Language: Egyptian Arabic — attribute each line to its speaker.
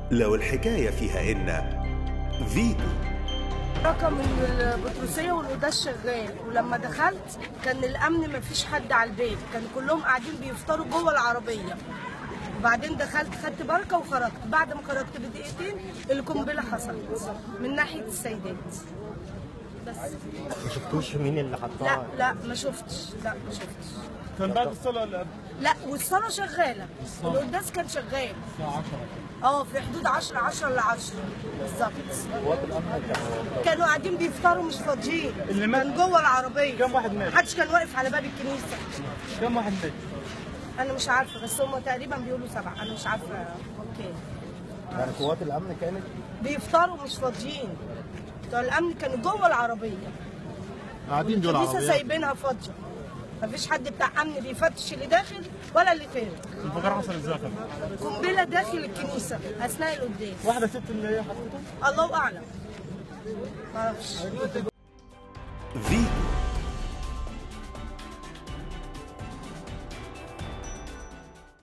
Speaker 1: لو الحكاية فيها إن فيتو
Speaker 2: رقم البطرسية والقداس شغال ولما دخلت كان الامن ما فيش حد على البيت كان كلهم قاعدين بيفطروا جوه العربيه وبعدين دخلت خدت بركه وخرجت بعد ما خرجت بدقيقتين القنبله حصلت من ناحيه السيدات بس
Speaker 3: ما شفتوش مين اللي
Speaker 2: لا
Speaker 3: حطها
Speaker 2: لا ما شفتش لا ما شفتش
Speaker 4: كان بعد الصلاة ولا قبل؟
Speaker 2: لا والصلاه شغاله القداس كان شغال
Speaker 4: الساعة 10
Speaker 2: اه في حدود 10 10 ل 10 بالظبط كانوا قاعدين بيفطروا مش فاضيين
Speaker 4: اللي مات-
Speaker 2: كان جوه العربيه
Speaker 4: كم واحد مات؟
Speaker 2: محدش كان واقف على باب الكنيسه
Speaker 4: كم واحد مات؟
Speaker 2: انا مش عارفه بس هم تقريبا بيقولوا سبعه انا مش عارفه اوكي
Speaker 3: يعني قوات الامن كانت
Speaker 2: بيفطروا مش فاضيين بتوع الامن كانوا جوه العربيه
Speaker 4: قاعدين دول
Speaker 2: الكنيسه
Speaker 4: عربيات
Speaker 2: سايبينها فاضيه مفيش حد بتاع امن بيفتش اللي داخل ولا اللي خارج
Speaker 4: الانفجار حصل ازاي كان؟
Speaker 2: قنبله داخل الكنيسه اثناء القداس
Speaker 4: واحدة ست اللي هي حطتها
Speaker 2: الله اعلم معرفش
Speaker 1: فيتو